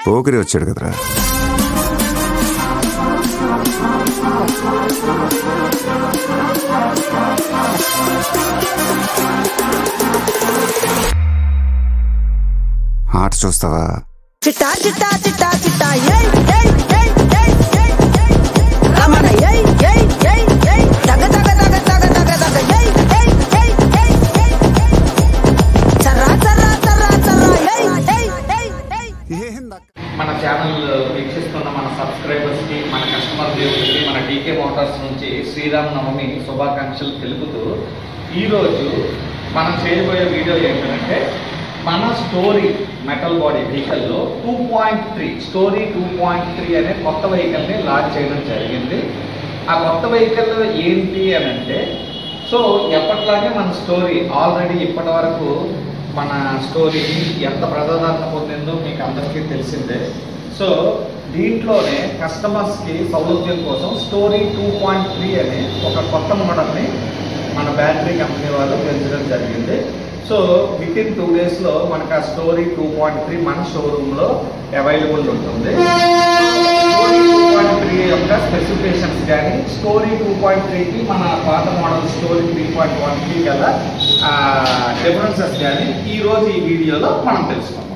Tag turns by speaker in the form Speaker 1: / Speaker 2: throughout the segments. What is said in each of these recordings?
Speaker 1: పోకిరి వచ్చాడు కదరా ఆట చూస్తావా
Speaker 2: చిట్టా చిట్టా చిట్టా చిట్టా ఏయ్ ఏయ్ ఏయ్ ఏయ్ ఏయ్ ఏయ్ రమణ ఏయ్ ఏయ్ ఏయ్ ఏయ్ తగ తగ తగ తగ తగ తగ ఏయ్ ఏయ్ ఏయ్ ఏయ్ ఏయ్ చర్రా చర్రా చర్రా చర్రా ఏయ్ ఏయ్ ఏయ్ ఏయ్
Speaker 3: మన ఛానల్ వీక్షిస్తున్న మన సబ్స్క్రైబర్స్ కి మన కస్టమర్ దేవుడికి మన డీకే మోటార్స్ నుంచి శ్రీరామ్ నవమి శుభాకాంక్షలు తెలుపుతూ ఈరోజు మనం చేయబోయే వీడియో ఏంటంటే మన స్టోరీ మెటల్ బాడీ వెహికల్లో two point three story two point three అనే కొత్త వెహికల్ని లాంచ్ చేయడం జరిగింది ఆ కొత్త వెహికల్ ఏంటి అని అంటే సో ఎప్పట్లాగే మన స్టోరీ ఆల్రెడీ ఇప్పటి వరకు మన స్టోరీ ఎంత ప్రజాదరణ పొందిందో మీకు అందరికీ తెలిసిందే సో దీంట్లోనే కస్టమర్స్కి సౌలభ్యం కోసం స్టోరీ టూ పాయింట్ త్రీ అని ఒక కొత్త మోడల్ని మన బ్యాటరీ కంపెనీ వాళ్ళు పెంచడం జరిగింది సో విత్ ఇన్ టూ డేస్లో మనకు ఆ స్టోరీ టూ పాయింట్ త్రీ మన షోరూంలో అవైలబుల్ ఉంటుంది స్టోరీ టూ పాయింట్ త్రీ యొక్క స్పెసిఫికేషన్స్ కానీ స్టోరీ టూ పాయింట్ త్రీకి మన పాత మోడల్ స్టోరీ త్రీ పాయింట్ వన్కి గల డిఫరెన్సెస్ కానీ ఈరోజు ఈ వీడియోలో మనం తెలుసుకుందాం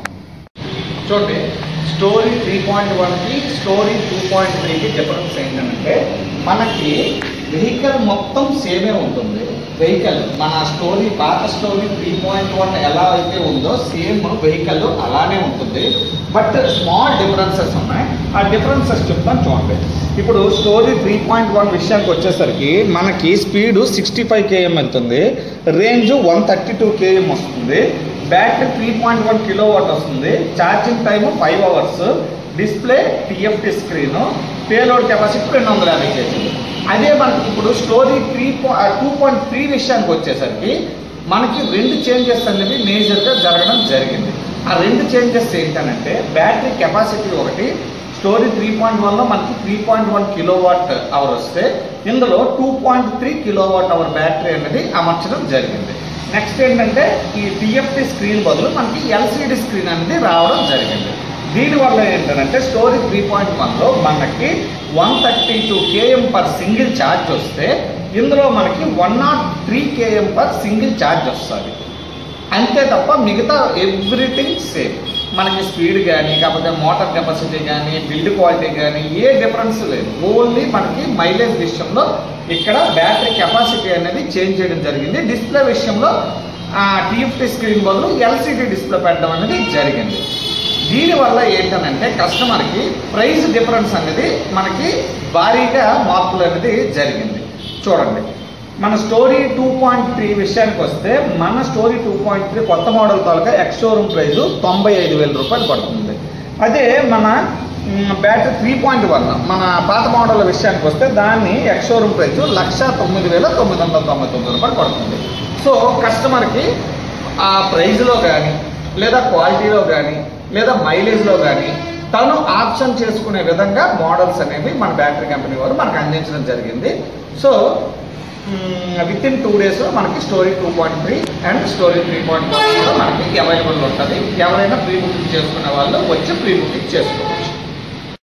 Speaker 3: చూడండి స్టోరీ త్రీ పాయింట్ వన్కి స్టోరీ టూ పాయింట్ త్రీకి డిఫరెన్స్ ఏంటంటే మనకి వెహికల్ మొత్తం సేమే ఉంటుంది వెహికల్ మన స్టోరీ పాత స్టోరీ త్రీ పాయింట్ వన్ ఎలా అయితే ఉందో సేమ్ వెహికల్ అలానే ఉంటుంది బట్ స్మాల్ డిఫరెన్సెస్ ఉన్నాయి ఆ డిఫరెన్సెస్ చెప్తాను చూడండి ఇప్పుడు స్టోరీ త్రీ పాయింట్ వన్ విషయానికి వచ్చేసరికి మనకి స్పీడ్ సిక్స్టీ ఫైవ్ కేఎం వెళ్తుంది range one thirty two km వస్తుంది battery three point one kilo watt వస్తుంది charging time five hours display TFT screen payload capacity రెండు వందల యాభై కేజీలు అదే మనకి ఇప్పుడు story three two point three విషయానికి వచ్చేసరికి మనకి రెండు చేంజెస్ అనేవి మేజర్గా జరగడం జరిగింది ఆ రెండు చేంజెస్ ఏంటనంటే బ్యాటరీ కెపాసిటీ ఒకటి స్టోరీ త్రీ పాయింట్ వన్లో మనకి three point one kilo watt hour వస్తే ఇందులో two point three kilo watt hour battery అనేది అమర్చడం జరిగింది నెక్స్ట్ ఏంటంటే ఈ టిఎఫ్టి స్క్రీన్ బదులు మనకి ఎల్సిడి స్క్రీన్ అనేది రావడం జరిగింది దీనివల్ల ఏంటంటే స్టోరీ త్రీ పాయింట్ వన్లో మనకి one thirty two km per single charge వస్తే ఇందులో మనకి one nought three km per single charge వస్తుంది అంతే తప్ప మిగతా ఎవ్రీథింగ్ సేమ్ మనకి స్పీడ్ కానీ కాకపోతే మోటార్ కెపాసిటీ కానీ బిల్డ్ క్వాలిటీ కానీ ఏ డిఫరెన్స్ లేదు ఓన్లీ మనకి మైలేజ్ విషయంలో ఇక్కడ బ్యాటరీ కెపాసిటీ అనేది చేంజ్ చేయడం జరిగింది డిస్ప్లే విషయంలో టీఎఫ్టీ స్క్రీన్ బదులు ఎల్సిడి డిస్ప్లే పెట్టడం అనేది జరిగింది దీనివల్ల ఏంటనంటే కస్టమర్కి ప్రైస్ డిఫరెన్స్ అనేది మనకి భారీగా మార్పులు అనేది జరిగింది చూడండి మన స్టోరీ టూ పాయింట్ త్రీ విషయానికి వస్తే మన స్టోరీ టూ పాయింట్ త్రీ కొత్త మోడల్ తాలూకా ఎక్స్ షోరూమ్ ప్రైస్ తొంభై ఐదు వేల రూపాయలు పడుతుంది అదే మన బ్యాటరీ త్రీ పాయింట్ వన్ మన పాత మోడల్ విషయానికి వస్తే దాన్ని ఎక్స్ షోరూమ్ ప్రైస్ లక్ష తొమ్మిది వేల తొమ్మిది వందల తొంభై తొమ్మిది రూపాయలు పడుతుంది సో కస్టమర్కి ఆ ప్రైస్లో కానీ లేదా క్వాలిటీలో కానీ లేదా మైలేజ్లో కానీ తను ఆప్షన్ చేసుకునే విధంగా మోడల్స్ అనేవి మన బ్యాటరీ కంపెనీ వారు మనకు అందించడం జరిగింది so within two days మనకి story two point three and story three point one కూడా మనకి అవైలబుల్ ఉంటుంది ఎవరైనా ప్రీ బుకింగ్ చేసుకునే వాళ్ళు వచ్చి ప్రీ బుకింగ్ చేసుకోవచ్చు